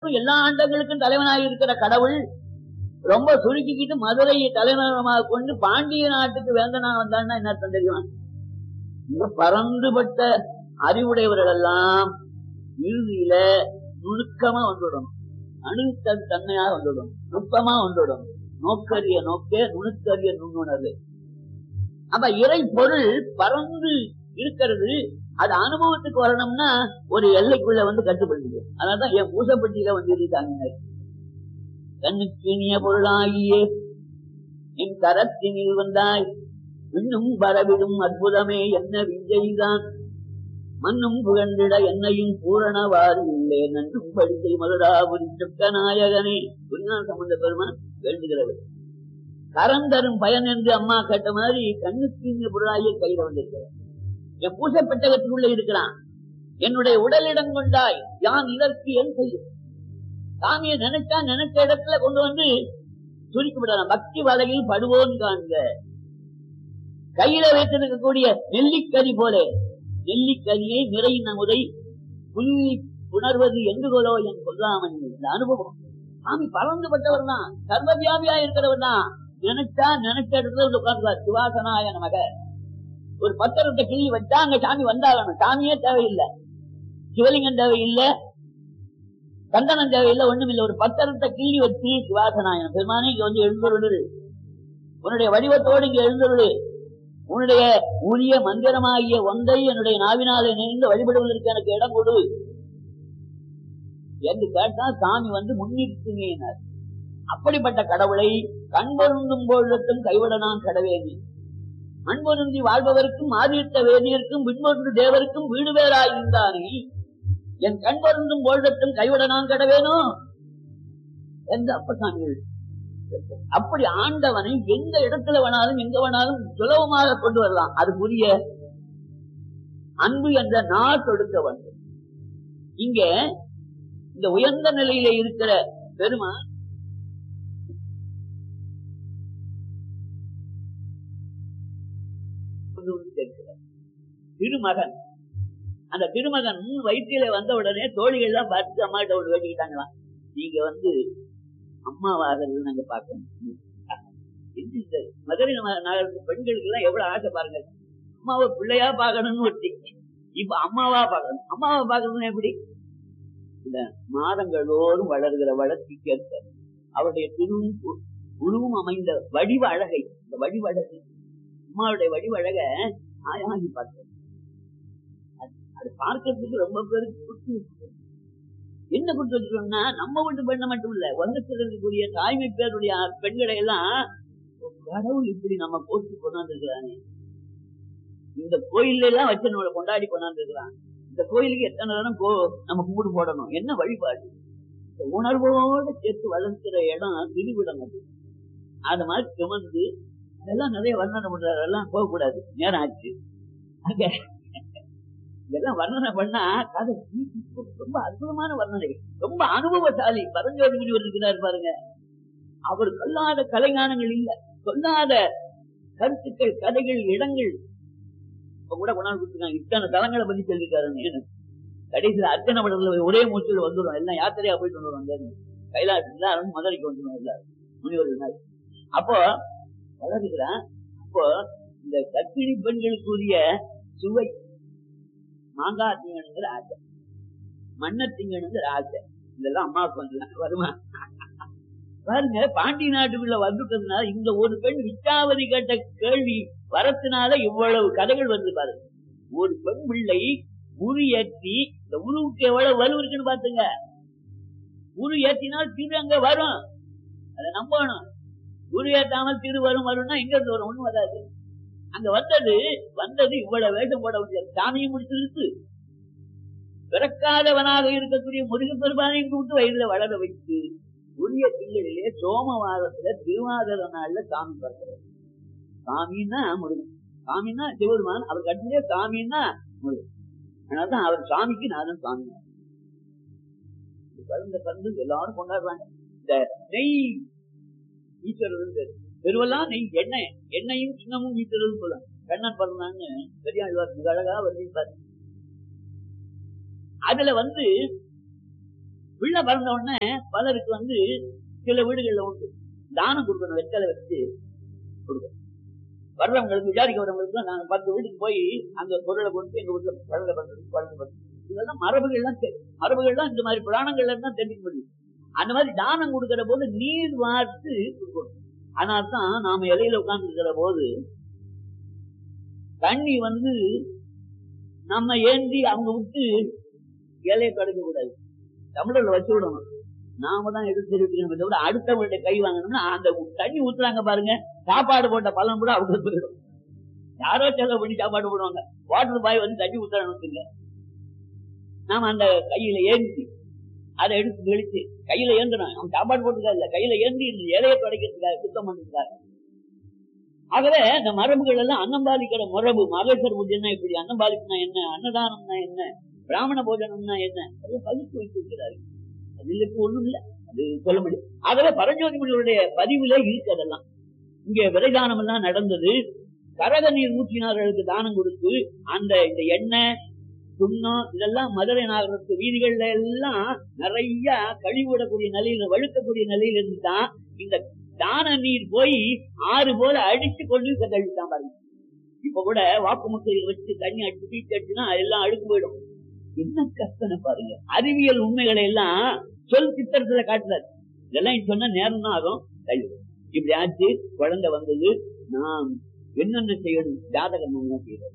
அண்டங்களுக்கும் எல்லா அண்டங்களுக்கும் தலைவனாக இருக்கிற கடவுள் ரொம்ப சுருக்கிக்கிட்டு மதுரையை தலைநகரமாக கொண்டு பாண்டிய நாட்டுக்கு வேந்தனா வந்தான்னா என்ன அர்த்தம் தெரியுமா இந்த பறந்துபட்ட அறிவுடையவர்கள் எல்லாம் இறுதியில நுணுக்கமா வந்துவிடும் அணுத்த தன்மையாக வந்துவிடும் நுட்பமா வந்துவிடும் நோக்கரிய நோக்கே நுணுக்கரிய நுண்ணுணர்வு அப்ப இறை பொருள் பறந்து இருக்கிறது அது அனுபவத்துக்கு வரணும்னா ஒரு எல்லைக்குள்ள வந்து கட்டுப்படுது அதனாலதான் என் பூசப்பட்டியில வந்து இருக்காங்க கண்ணுக்கினிய பொருளாகிய என் கரத்தினில் வந்தாய் இன்னும் வரவிடும் அற்புதமே என்ன விஜய்தான் மண்ணும் புகழ்ந்திட என்னையும் பூரணவாறு இல்லை நன்றும் படித்தை மருடாபுரி சொக்க நாயகனே குருநாள் சம்பந்த பெருமான் வேண்டுகிறது கரம் தரும் பயன் என்று அம்மா கேட்ட மாதிரி கண்ணுக்கு பொருளாகிய கையில வந்திருக்கிறார் என் பூசை பெட்டகத்துக்குள்ள இருக்கிறான் என்னுடைய உடலிடம் கொண்டாய் யான் இதற்கு என் செய்யும் சாமியை நினைச்சா நினைச்ச இடத்துல கொண்டு வந்து சுருக்கி விடலாம் பக்தி வலையில் படுவோன் காண்க கையில வைத்திருக்கக்கூடிய நெல்லிக்கனி போல நெல்லிக்கனியை நிறை நமுதை புள்ளி உணர்வது எங்குகளோ என் கொல்லாமல் இந்த அனுபவம் சாமி பறந்துபட்டவர் தான் சர்வவியாபியா இருக்கிறவர் தான் நினைச்சா நினைச்ச இடத்துல வந்து உட்கார்ந்துவார் சிவாசனாய நமக ஒரு பத்திரத்தை கிள்ளி வச்சா அங்க சாமி வந்தாகணும் சாமியே தேவையில்லை சிவலிங்கம் தேவையில்லை சந்தனம் தேவையில்லை ஒண்ணும் இல்லை ஒரு பத்திரத்தை கிள்ளி வச்சு சிவாசனாயனம் பெருமானே இங்க வந்து எழுந்துருடு உன்னுடைய வடிவத்தோடு இங்க எழுந்துருடு உன்னுடைய உரிய மந்திரமாகிய ஒன்றை என்னுடைய நாவினாலே நினைந்து வழிபடுவதற்கு எனக்கு இடம் கொடு என்று கேட்டா சாமி வந்து முன்னிறுத்தினார் அப்படிப்பட்ட கடவுளை கண்பொருந்தும் பொழுதும் கைவிட நான் கடவேனி மண்பொருந்தி வாழ்பவருக்கும் ஆதித்த வேதியருக்கும் விண்பொன்று தேவருக்கும் வீடு வேறாயிருந்தானே என் கண் பொருந்தும் பொழுதும் கைவிட நான் கடவேனோ என்று அப்பசாமிகள் அப்படி ஆண்டவனை எந்த இடத்துல வேணாலும் எங்க வேணாலும் சுலபமாக கொண்டு வரலாம் அது புரிய அன்பு என்ற நாள் தொடுக்க வேண்டும் இங்க இந்த உயர்ந்த நிலையில இருக்கிற பெருமா திருமகன் அந்த திருமகன் வயிற்றில வந்த உடனே தோழிகள் எல்லாம் பார்த்து அம்மா கிட்ட ஒன்று வேண்டிக்கிட்டாங்களாம் நீங்க வந்து அம்மாவாகிறது நாங்க பார்க்கணும் இந்த மதுரை நகரத்து பெண்களுக்கு எல்லாம் எவ்வளவு ஆசை பாருங்க அம்மாவை பிள்ளையா பார்க்கணும்னு ஒட்டி இப்ப அம்மாவா பார்க்கணும் அம்மாவை பார்க்கணும் எப்படி இந்த மாதங்களோடும் வளர்கிற வளர்ச்சிக்கு ஏற்ப அவருடைய திருவும் உருவும் அமைந்த வடிவ அழகை இந்த வடிவ அழகு அம்மாவுடைய வடிவ அழக ஆயாகி பார்த்தேன் அது பார்க்கறதுக்கு ரொம்ப பேருக்கு கொடுத்து வச்சிருக்கோம். என்ன கொடுத்து வச்சிருக்கோம்னா நம்ம வீட்டு பெண்ணை மட்டும் இல்ல உலகத்தில் இருக்கக்கூடிய தாய்மை பேருடைய பெண்களை எல்லாம் கடவுள் இப்படி நம்ம போட்டு கொண்டாந்துருக்கிறானே இந்த கோயில்ல எல்லாம் வச்சு நம்மளை கொண்டாடி கொண்டாந்துருக்கிறான் இந்த கோயிலுக்கு எத்தனை நேரம் கோ நம்ம கும்பிடு போடணும் என்ன வழிபாடு இந்த உணர்வோட சேர்த்து வளர்க்கிற இடம் திருவிடம் அது அது மாதிரி சுமந்து அதெல்லாம் நிறைய வர்ணனை பண்றாரு அதெல்லாம் போகக்கூடாது நேரம் ஆச்சு அங்க இதெல்லாம் வர்ணனை பண்ணா கதை ரொம்ப அற்புதமான வர்ணனை ரொம்ப அனுபவசாலி பரஞ்சோதி முனிவர் இருக்கிறார் பாருங்க அவர் சொல்லாத கலைஞானங்கள் இல்ல சொல்லாத கருத்துக்கள் கதைகள் இடங்கள் இப்ப கூட கொண்டாந்து கொடுத்துருக்காங்க இத்தனை தலங்களை பத்தி சொல்லிருக்காருன்னு கடைசியில் அர்ச்சனை படத்துல ஒரே மூச்சில் வந்துடும் எல்லாம் யாத்திரையா போயிட்டு வந்துடும் கைலாசத்துல அருண் மதுரைக்கு வந்துடும் எல்லாரும் முனிவர்கள் அப்போ வளருகிறான் அப்போ இந்த கர்ப்பிணி பெண்களுக்குரிய சுவை மாங்காய் திங்கணுங்கிற ஆசை மண்ணை திங்கணுங்கிற ஆசை இதெல்லாம் அம்மாவுக்கு வந்து வருமா பாருங்க பாண்டி நாட்டுக்குள்ள வந்துட்டதுனால இந்த ஒரு பெண் விச்சாவதி கேட்ட கேள்வி வரத்தினால இவ்வளவு கதைகள் வந்து பாருங்க ஒரு பெண் பிள்ளை உரு ஏற்றி இந்த உருவுக்கு எவ்வளவு வலு இருக்குன்னு பாத்துங்க உரு ஏற்றினால் திரு அங்க வரும் அதை நம்பணும் உரு ஏற்றாமல் திரு வரும் வரும்னா எங்க இருந்து வரும் ஒண்ணும் வராது அங்க வந்தது வந்தது இவ்வளவு வேஷம் போட முடியாது சாமியும் முடிச்சிருக்கு பிறக்காதவனாக இருக்கக்கூடிய முருகப் பெருமானையும் கூட்டு வயதுல வளர வைத்து உரிய திங்களிலே சோமவாரத்துல திருவாதிர நாள்ல சாமி பிறக்கிறது சாமின்னா முருகன் சாமின்னா சிவபெருமான் அவர் கட்டிலே சாமின்னா முருகன் அதனாலதான் அவர் சாமிக்கு நானும் சாமி பிறந்த பிறந்து எல்லாரும் கொண்டாடுறாங்க இந்த நெய் ஈஸ்வரர் பெருவெல்லாம் நெய் எண்ணெய் எண்ணெயும் சின்னமும் ஈஸ்வரர் சொல்லலாம் கண்ணன் பிறந்தாங்க பெரியாழ்வார் மிக அழகா வந்து அதுல வந்து பிள்ளை பிறந்த உடனே பலருக்கு வந்து சில வீடுகள்ல உண்டு தானம் கொடுக்கணும் வெத்தலை வச்சு கொடுக்கணும் வர்றவங்களுக்கு விசாரிக்க வர்றவங்களுக்கு நாங்க பத்து வீட்டுக்கு போய் அந்த பொருளை கொண்டு எங்க வீட்டுல குழந்தை பண்றது குழந்தை பண்றது இதெல்லாம் மரபுகள்லாம் தெ- மரபுகள்லாம் இந்த மாதிரி புராணங்கள்ல தான் தெரிஞ்சுக்க முடியும் அந்த மாதிரி தானம் கொடுக்கிற போது நீர் வார்த்து கொடுக்கணும் அதனால தான் நாம இலையில உட்கார்ந்து இருக்கிற போது தண்ணி வந்து நம்ம ஏந்தி அவங்க விட்டு இலையை தொடக்க கூடாது தமிழர்ல வச்சு விடணும் நாம தான் எடுத்து இருக்கணும் தவிர அடுத்தவங்கள்ட்ட கை வாங்கணும்னா அந்த தண்ணி ஊத்துறாங்க பாருங்க சாப்பாடு போட்ட பலன் கூட அவங்க போயிடும் யாரோ செலவு பண்ணி சாப்பாடு போடுவாங்க வாட்டர் பாய் வந்து தண்ணி ஊத்துறான்னு நாம அந்த கையில ஏந்தி அதை எடுத்து வெளிச்சு கையில ஏந்தணும் அவன் சாப்பாடு போட்டுக்கா இல்ல கையில ஏந்தி இந்த இலையை துடைக்கிறதுக்காக சுத்தம் பண்றதுக்காக ஆகவே இந்த மரபுகள் எல்லாம் அன்னம்பாலிக்கிற மரபு மகேஸ்வர பூஜைன்னா இப்படி அன்னம்பாலிப்புனா என்ன அன்னதானம்னா என்ன பிராமண போஜனம்னா என்ன அதை பகுத்து வைத்திருக்கிறாரு அதுல இப்ப ஒண்ணும் இல்ல அது சொல்ல முடியும் ஆகவே பரஞ்சோதி முனிவருடைய பதிவுல இருக்கு அதெல்லாம் இங்க விரைதானம் எல்லாம் நடந்தது கரக நீர் ஊற்றினார்களுக்கு தானம் கொடுத்து அந்த இந்த எண்ணெய் சுண்ணம் இதெல்லாம் மதுரை நகரத்து வீதிகள்ல எல்லாம் நிறைய கழிவிடக்கூடிய நிலையில வழுக்கக்கூடிய நிலையில இருந்துதான் இந்த தான நீர் போய் ஆறு போல அடிச்சு கொண்டு கழித்தான் பாருங்க இப்ப கூட வாக்கு முட்டையில் வச்சு தண்ணி அடிச்சு பீச்சு அடிச்சுன்னா எல்லாம் அழுக்கு போயிடும் என்ன கஷ்டம் பாருங்க அறிவியல் உண்மைகளை எல்லாம் சொல் சித்திரத்துல காட்டுறாரு இதெல்லாம் இப்ப சொன்னா நேரம் தான் ஆகும் கழிவு இப்படி ஆச்சு குழந்தை வந்தது நாம் என்னென்ன செய்யணும் ஜாதகம் என்ன செய்யறது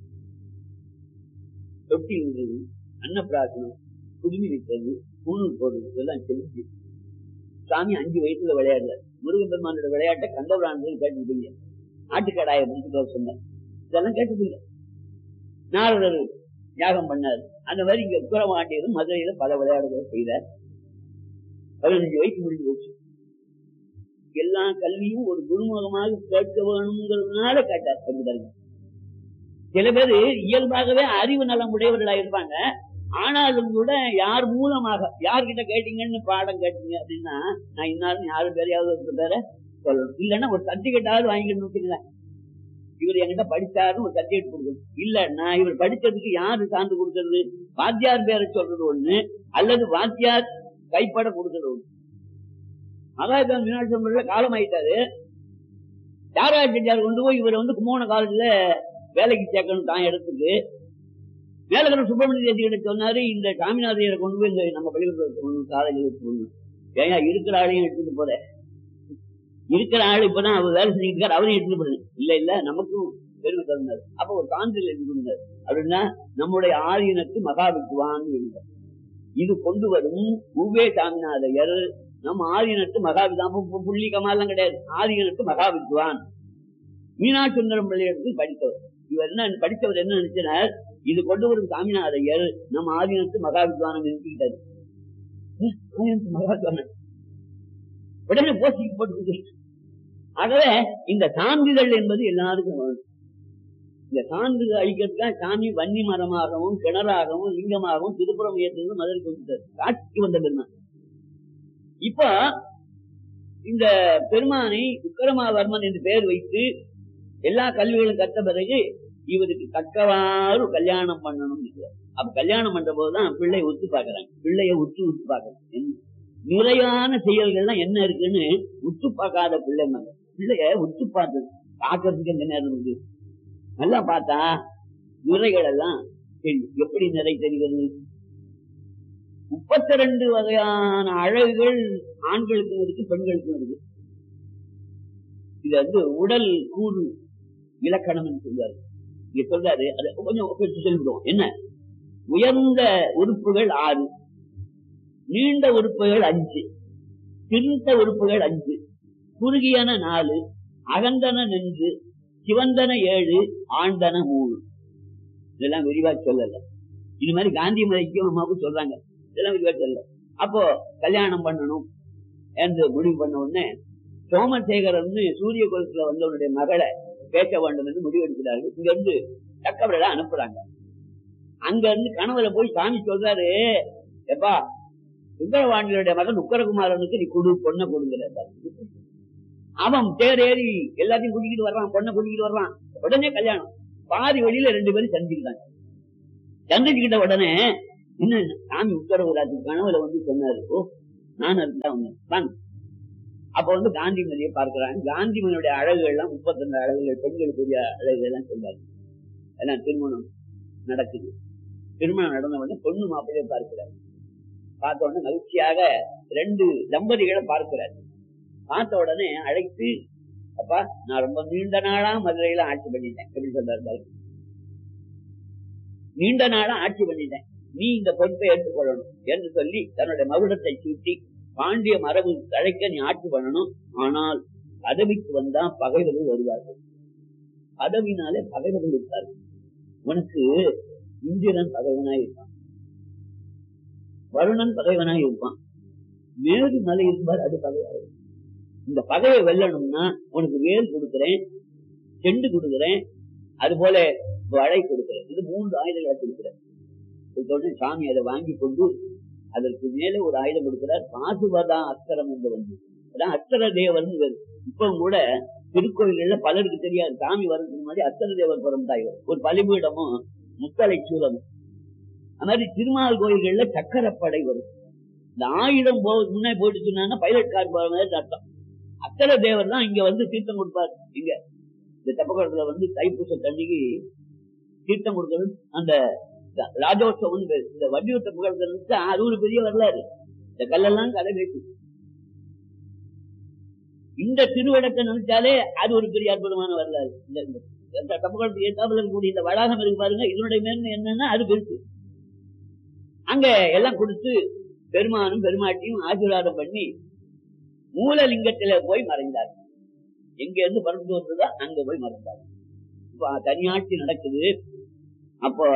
தொட்டி விடுறது அன்னப்பிராசனம் குடுமி வைக்கிறது பூணூல் போடுறது இதெல்லாம் செஞ்சு சாமி அஞ்சு வயசுல விளையாடுறாரு முருகன் பெருமானோட விளையாட்டை கந்தபுராணத்தில் கேட்டுருப்பீங்க ஆட்டுக்கடாயை முடிச்சுட்டு வர சொன்னார் இதெல்லாம் கேட்டுப்பீங்க நாரதர் யாகம் பண்ணார் அந்த மாதிரி இங்க உக்கரமாண்டியதும் மதுரையில பல விளையாடுகளை செய்தார் பதினஞ்சு வயசு முடிஞ்சு போச்சு எல்லா கல்வியும் ஒரு குருமுகமாக கேட்க வேணுங்கிறதுனால கேட்டார் சொல்லுதாங்க சில பேர் இயல்பாகவே அறிவு நலம் உடையவர்களா இருப்பாங்க ஆனாலும் கூட யார் மூலமாக யார்கிட்ட கேட்டீங்கன்னு பாடம் கேட்டீங்க அப்படின்னா நான் இன்னாலும் யாரும் தெரியாத ஒரு பேர சொல்லணும் இல்லைன்னா ஒரு சர்டிபிகேட்டாவது வாங்கிக்கணும் வச்சுங்களேன் இவர் என்கிட்ட படிச்சாருன்னு ஒரு சர்டிபிகேட் கொடுக்கணும் இல்ல நான் இவர் படிச்சதுக்கு யாரு சார்ந்து கொடுக்கறது வாத்தியார் பேரை சொல்றது ஒண்ணு அல்லது வாத்தியார் கைப்பட கொடுக்கறது ஒண்ணு மகாத்மா மீனாட்சி அம்மன்ல காலம் ஆயிட்டாரு தியாகராஜ செட்டியார் கொண்டு போய் இவர் வந்து கும்போண காலத்துல வேலைக்கு சேர்க்கணும் தான் இடத்துக்கு மேலகர சுப்பிரமணிய தேசிகிட்ட சொன்னாரு இந்த சாமிநாதையரை கொண்டு போய் இந்த நம்ம பள்ளிக்கூடத்தில் காலேஜில் வச்சுக்கணும் ஏன் இருக்கிற ஆளையும் எடுத்துட்டு போற இருக்கிற ஆள் இப்பதான் அவர் வேலை செஞ்சுட்டு இருக்காரு அவரையும் எடுத்துட்டு போறது இல்ல இல்ல நமக்கும் பெருமை தந்தார் அப்ப ஒரு சான்றிதழ் எழுதி கொடுத்தார் அப்படின்னா நம்முடைய ஆதீனத்து மகாவித்வான் எழுதார் இது கொண்டு வரும் உவே சாமிநாதையர் நம்ம ஆதீனத்து மகாவிதாம புள்ளி கமாலாம் கிடையாது ஆதீனத்து மகாவித்வான் மீனாட்சி சுந்தரம் பிள்ளையிடத்தில் படித்தவர் இவர் என்ன படித்தவர் என்ன நினைச்சினார் இது கொண்டு வரும் சாமிநாதையர் நம்ம ஆதீனத்து மகாவித்வானம் நிறுத்திக்கிட்டாரு ஆதீனத்து மகாவித்வானம் உடனே போஸ்டிங் போட்டு ஆகவே இந்த சான்றிதழ் என்பது எல்லாருக்கும் வேணும் இந்த சான்றிதழ் அளிக்கிறதுக்காக சாமி வன்னி மரமாகவும் கிணறாகவும் லிங்கமாகவும் திருப்புறம் உயர்த்தது மதுரை கொடுத்தார் காட்சிக்கு வந்த பெருமான் இப்ப இந்த பெருமானை விக்ரமாவர்மன் என்று பெயர் வைத்து எல்லா கல்விகளும் கற்ற பிறகு இவருக்கு தக்கவாறு கல்யாணம் பண்ணணும் அப்ப கல்யாணம் பண்ற போதுதான் பிள்ளை உத்து பாக்குறாங்க பிள்ளைய உத்து உத்து பாக்குறாங்க நிறையான செயல்கள்லாம் என்ன இருக்குன்னு உத்து பார்க்காத பிள்ளை பிள்ளைய உத்து பார்த்தது பாக்குறதுக்கு எந்த நேரம் இருக்கு நல்லா பார்த்தா நிறைகள் எல்லாம் எப்படி நிறை தெரிகிறது முப்பத்தி ரெண்டு வகையான அழகுகள் ஆண்களுக்கும் இருக்கு பெண்களுக்கும் இருக்கு இது வந்து உடல் கூறு இலக்கணம் சொல்றாரு இங்க சொல்றாரு அது கொஞ்சம் சொல்லிவிடுவோம் என்ன உயர்ந்த உறுப்புகள் ஆறு நீண்ட உறுப்புகள் அஞ்சு திருத்த உறுப்புகள் அஞ்சு குறுகியன நாலு அகந்தன நின்று சிவந்தன ஏழு ஆண்டன மூணு இதெல்லாம் விரிவா சொல்லல இது மாதிரி காந்தி மதிக்கும் அம்மாவுக்கு சொல்றாங்க இதெல்லாம் விரிவா சொல்லல அப்போ கல்யாணம் பண்ணணும் என்று முடிவு பண்ண உடனே சோமசேகரன் சூரிய குலத்துல வந்தவனுடைய மகளை பேச வேண்டும் என்று முடிவெடுக்கிறார்கள் இங்க இருந்து தக்கவரை அனுப்புறாங்க அங்க இருந்து கணவரை போய் சாமி சொல்றாரு எப்பா சுந்தரவாண்டியுடைய மகன் உக்கரகுமாரனுக்கு நீ குடு பொண்ணை கொடுங்கிற அவன் தேர் ஏறி எல்லாத்தையும் கூட்டிக்கிட்டு வர்றான் பொண்ணை கூட்டிக்கிட்டு வர்றான் உடனே கல்யாணம் பாதி வழியில ரெண்டு பேரும் சந்திக்கிறாங்க சந்திச்சுக்கிட்ட உடனே இன்னும் சாமி உத்தரவுராஜ் கனவுல வந்து சொன்னாரு ஓ நான் இருந்தா வந்தேன் வாங்க அப்ப வந்து காந்திமதியை பார்க்கிறாங்க காந்திமதியுடைய அழகுகள் எல்லாம் முப்பத்தி அழகுகள் பெண்களுக்குரிய அழகுகள் எல்லாம் சொல்றாரு எல்லாம் திருமணம் நடக்குது திருமணம் நடந்த உடனே பொண்ணு மாப்பிள்ளையை பார்க்கிறார் பார்த்த உடனே மகிழ்ச்சியாக ரெண்டு தம்பதிகளை பார்க்கிறார் பார்த்த உடனே அழைத்து அப்பா நான் ரொம்ப நீண்ட நாளா மதுரையில ஆட்சி பண்ணிட்டேன் எப்படி சொல்றாரு பாருங்க. நீண்ட நாளா ஆட்சி பண்ணிட்டேன் நீ இந்த பொறுப்பை ஏற்றுக்கொள்ளணும் என்று சொல்லி தன்னுடைய மகுடத்தை சூட்டி பாண்டிய மரபு தழைக்க நீ ஆட்சி பண்ணணும் ஆனால் பதவிக்கு வந்தா பகைவர்கள் வருவார்கள் பதவினாலே பகைவர்கள் இருப்பார்கள் உனக்கு இந்திரன் பகைவனாய் இருப்பான் வருணன் பகைவனாய் இருப்பான் மேடு மலை இருப்பார் அது பகையாக இருக்கும். இந்த பகையை வெல்லணும்னா உனக்கு வேல் கொடுக்கிறேன் செண்டு கொடுக்கிறேன் அது போல வளை கொடுக்கிறேன் இது மூன்று ஆயுதங்களை கொடுக்கிறேன் கொடுத்த உடனே சாமி அதை வாங்கி கொண்டு அதற்கு மேலே ஒரு ஆயுதம் கொடுக்கிறார் பாசுபதா அஸ்திரம் என்று வந்து அதான் அஸ்திர தேவர் இப்பவும் கூட திருக்கோயில்கள்ல பலருக்கு தெரியாது சாமி வரதுக்கு முன்னாடி அஸ்திர தேவர் பிறந்தாய் ஒரு பலிபீடமும் முத்தலை சூலமும் அது மாதிரி திருமால் கோயில்கள்ல சக்கரப்படை வரும் இந்த ஆயுதம் போ முன்னே போட்டு சொன்னாங்கன்னா பைலட் கார் போற மாதிரி அர்த்தம் அத்தர தேவர் தான் இங்க வந்து தீர்த்தம் கொடுப்பார் இங்க இந்த தெப்பகுளத்துல வந்து தைப்பூச தண்ணிக்கு தீர்த்தம் கொடுக்கறது அந்த ர- ராஜோத்சவம் இந்த வண்டியூர் தெப்பகுளத்துல இருந்து அது ஒரு பெரிய வரலாறு இந்த கல்லெல்லாம் கதை பேசு இந்த திருவிடத்தை நினைச்சாலே அது ஒரு பெரிய அற்புதமான வரலாறு இந்த இந்த தெப்பகுளத்துக்கு ஏற்றாப்புல இருக்கக்கூடிய இந்த வளாகம் இருக்கு பாருங்க இதனுடைய மேன்மை என்னன்னா அது பெருசு அங்க எல்லாம் கொடுத்து பெருமானும் பெருமாட்டியும் ஆசீர்வாதம் பண்ணி மூலலிங்கத்தில போய் மறைந்தார் எங்க இருந்து பறந்து வந்ததோ அங்க போய் மறைந்தார் இப்ப தனியாட்சி நடக்குது அப்போ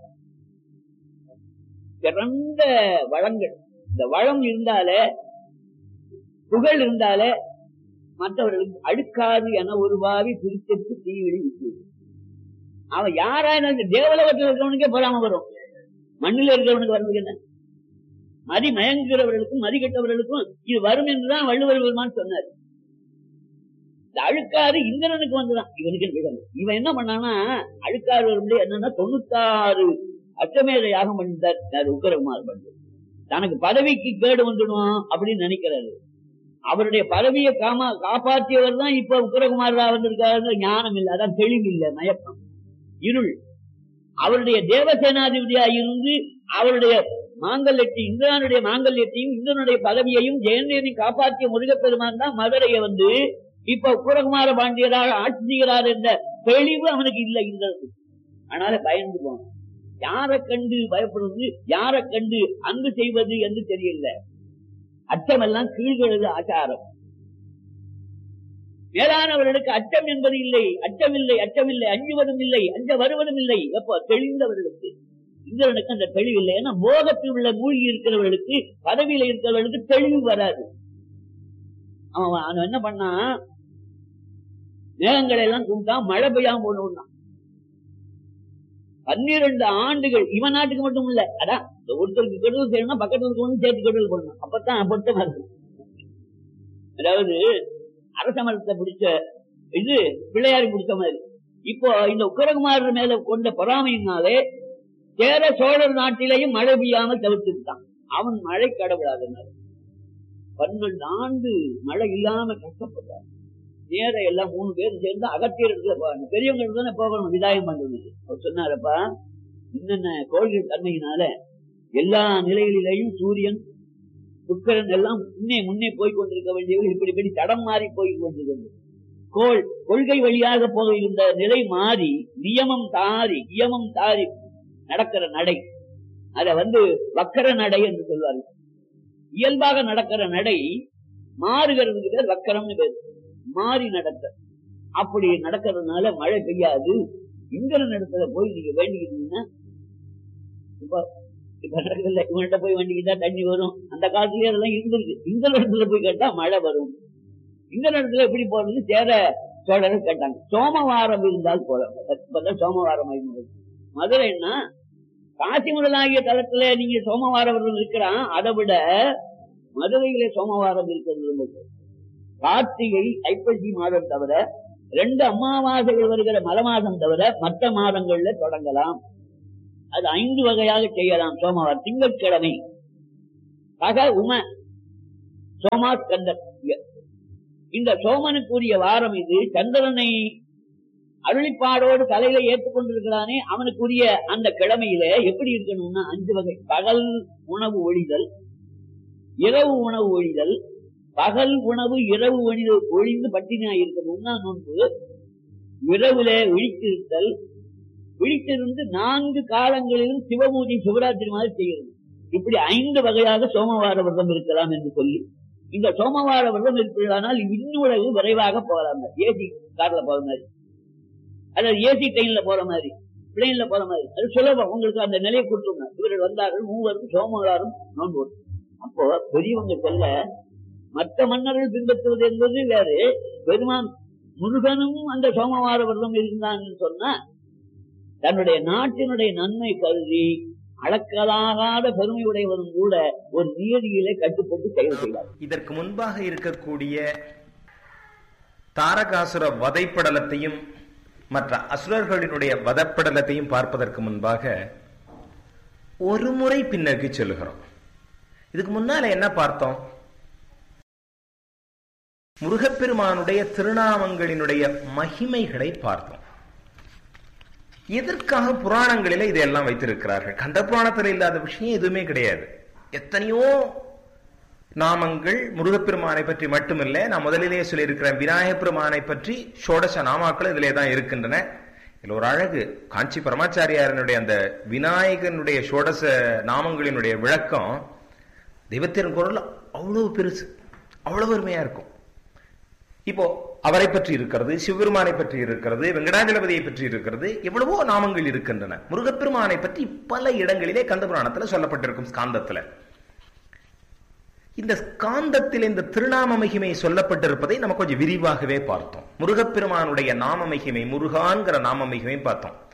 சிறந்த வளங்கள் இந்த வளம் இருந்தாலே புகழ் இருந்தாலே மற்றவர்களுக்கு அழுக்காது என ஒரு பாவி பிரித்தெடுத்து தீவிரி விட்டு அவன் யாரா இருந்தாலும் தேவலோகத்தில் இருக்கிறவனுக்கே பொறாம வரும் மண்ணில் இருக்கிறவனுக்கு வர்றது என்ன மதி மயங்குகிறவர்களுக்கும் மதி கெட்டவர்களுக்கும் இது வரும் என்றுதான் வள்ளுவர் பெருமான் சொன்னார் இந்த அழுக்காறு இந்திரனுக்கு வந்துதான் இவனுக்கு என்ன இவன் என்ன பண்ணானா அழுக்காறு வரும்போது என்னன்னா தொண்ணூத்தாறு அச்சமேத யாகம் பண்ணிட்டார் யார் உக்கரகுமார் பண்ணு தனக்கு பதவிக்கு கேடு வந்துடும் அப்படின்னு நினைக்கிறாரு அவருடைய பதவியை காமா காப்பாற்றியவர் தான் இப்ப உக்கரகுமாரா வந்திருக்காரு ஞானம் இல்லை அதான் தெளிவு இல்லை மயக்கம் இருள் அவருடைய தேவசேனாதிபதியா இருந்து அவருடைய மாங்கல்யத்தை இந்திரனுடைய மாங்கல்யத்தையும் இந்திரனுடைய பதவியையும் ஜெயந்தேனையும் காப்பாற்றிய முருகப்பெருமான் தான் மதுரையை வந்து இப்ப குரகுமார பாண்டியராக ஆட்சி செய்கிறார் என்ற தெளிவு அவனுக்கு இல்லை இந்திரனுக்கு அதனால பயந்து போனான் யாரை கண்டு பயப்படுவது யாரை கண்டு அன்பு செய்வது என்று தெரியல அச்சமெல்லாம் கீழ்களது ஆச்சாரம் மேலானவர்களுக்கு அச்சம் என்பது இல்லை அச்சமில்லை அச்சமில்லை அஞ்சுவதும் இல்லை அஞ்ச வருவதும் இல்லை எப்போ தெளிந்தவர்களுக்கு இந்திரனுக்கு அந்த தெளிவு இல்லை ஏன்னா மோகத்தில் உள்ள மூழ்கி இருக்கிறவர்களுக்கு பதவியில இருக்கிறவர்களுக்கு தெளிவு வராது அவன் அவன் என்ன பண்ணா மேகங்களை எல்லாம் கூப்பிட்டா மழை பெய்யாம போடணும் பன்னிரண்டு ஆண்டுகள் இவன் நாட்டுக்கு மட்டும் இல்ல அதான் இந்த ஒருத்தருக்கு கெடுதல் செய்யணும்னா பக்கத்துல இருக்கவங்க சேர்த்து கெடுதல் பண்ணணும் அப்பதான் பொருத்தமா இருக்கும் அதாவது அரச மரத்தை பிடிச்ச இது பிள்ளையாரி பிடிச்ச மாதிரி இப்போ இந்த உக்கரகுமாரர் மேல கொண்ட பொறாமையினாலே சேர சோழர் நாட்டிலேயும் மழை பெய்யாமல் தவிர்த்துட்டான் அவன் மழை கடவுளாதனார் பன்னெண்டு ஆண்டு மழை இல்லாம கஷ்டப்பட்டார் நேர எல்லாம் மூணு பேரும் சேர்ந்து அகத்தியர் இடத்துல போவாங்க பெரியவங்க இடத்துல தானே போகணும் விதாயம் பண்றது அவர் சொன்னாரப்பா என்னென்ன கோள்கள் தன்மையினால எல்லா நிலைகளிலேயும் சூரியன் சுக்கரன் எல்லாம் முன்னே முன்னே போய் கொண்டிருக்க வேண்டியவர்கள் இப்படி இப்படி தடம் மாறி போய் கொண்டிருக்கிறது கோள் கொள்கை வழியாக போக இருந்த நிலை மாறி நியமம் தாரி நியமம் தாரி நடக்கிற நடை அத வந்து வக்கர நடை என்று சொல்வார்கள் இயல்பாக நடக்கிற நடை மாறுகிறதுக்கு பேர் வக்கரம்னு பேர் மாறி நடக்க அப்படி நடக்கிறதுனால மழை பெய்யாது இந்திர இடத்துல போய் நீங்க வேண்டிக்கிட்டீங்கன்னா இப்ப இப்ப நடக்கல இவன்கிட்ட போய் வேண்டிக்கிட்டா தண்ணி வரும் அந்த காலத்துலயே அதெல்லாம் இருந்திருக்கு இந்த இடத்துல போய் கேட்டா மழை வரும் இந்த இடத்துல எப்படி போறது சேர சோழர் கேட்டாங்க சோமவாரம் இருந்தால் போல சோமவாரம் ஆகி மதுரைன்னா காசி முதலாகிய தளத்துல நீங்க சோமவாரம் விரதம் இருக்கிறான் அதை விட மதுரையிலே சோமவாரம் இருக்கிறது ரொம்ப கார்த்திகை ஐப்பசி மாதம் தவிர ரெண்டு அமாவாசைகள் வருகிற மல மாதம் தவிர மற்ற மாதங்கள்ல தொடங்கலாம் அது ஐந்து வகையாக செய்யலாம் சோமவாரம் திங்கட்கிழமை பக உம சோமா ஸ்கந்தர் இந்த சோமனுக்குரிய வாரம் இது சந்திரனை அருளிப்பாடோடு தலையில ஏற்றுக்கொண்டிருக்கிறானே அவனுக்குரிய அந்த கிழமையில எப்படி இருக்கணும்னா அஞ்சு வகை பகல் உணவு ஒழிதல் இரவு உணவு ஒழிதல் பகல் உணவு இரவு ஒழிது ஒழிந்து பட்டினியா இருக்கணும்னா நோன்பு இரவுல விழித்திருத்தல் விழித்திருந்து நான்கு காலங்களிலும் சிவபூஜை சிவராத்திரி மாதிரி செய்கிறது இப்படி ஐந்து வகையாக சோமவார விரதம் இருக்கலாம் என்று சொல்லி இந்த சோமவார விரதம் இருப்பதானால் இன்னுலகு விரைவாக போகலாம் ஏசி கார்ல போற மாதிரி அதாவது ஏசி ட்ரெயின்ல போற மாதிரி பிளெயின்ல போற மாதிரி அது சுலபம் உங்களுக்கு அந்த நிலையை கொடுத்துருங்க இவர்கள் வந்தார்கள் மூவரும் சோமவாரம் நோன்பு அப்போ பெரியவங்க சொல்ல மற்ற மன்னர்கள் பின்பற்றுவது என்பது வேறு பெருமான் முருகனும் அந்த சோமவார விரதம் இருந்தான்னு சொன்னா தன்னுடைய நாட்டினுடைய நன்மை கருதி அளக்கலாகாத பெருமையுடையவரும் கூட ஒரு நியதியிலே கட்டுப்பட்டு செயல் செய்தார் இதற்கு முன்பாக இருக்கக்கூடிய தாரகாசுர வதைப்படலத்தையும் மற்ற அசுரர்களினுடைய வதப்படலத்தையும் பார்ப்பதற்கு முன்பாக ஒரு முறை பின்னோக்கி செல்லுகிறோம் இதுக்கு முன்னால என்ன பார்த்தோம் முருகப்பெருமானுடைய திருநாமங்களினுடைய மகிமைகளை பார்த்தோம் எதற்காக புராணங்களில இதையெல்லாம் வைத்திருக்கிறார்கள் கந்த புராணத்தில் இல்லாத விஷயம் எதுவுமே கிடையாது எத்தனையோ நாமங்கள் முருகப்பெருமானை பற்றி மட்டுமில்ல நான் முதலிலேயே சொல்லியிருக்கிறேன் விநாயகப் பெருமானை பற்றி ஷோடச நாமாக்கள் இதிலே தான் இருக்கின்றன இதுல ஒரு அழகு காஞ்சி பரமாச்சாரியாரனுடைய அந்த விநாயகனுடைய ஷோடச நாமங்களினுடைய விளக்கம் தெய்வத்தின் குரல் அவ்வளவு பெருசு அவ்வளவு அருமையா இருக்கும் இப்போ அவரை பற்றி இருக்கிறது சிவபெருமானை பற்றி இருக்கிறது வெங்கடாஜலபதியை பற்றி இருக்கிறது எவ்வளவோ நாமங்கள் இருக்கின்றன முருகப்பெருமானை பற்றி பல இடங்களிலே கந்தபுராணத்துல சொல்லப்பட்டிருக்கும் ஸ்காந்தத்துல இந்த ஸ்காந்தத்தில் இந்த திருநாம மகிமை சொல்லப்பட்டிருப்பதை நம்ம கொஞ்சம் விரிவாகவே பார்த்தோம் முருகப்பெருமானுடைய நாம மகிமை முருகான்கிற நாம மகிமை பார்த்தோம்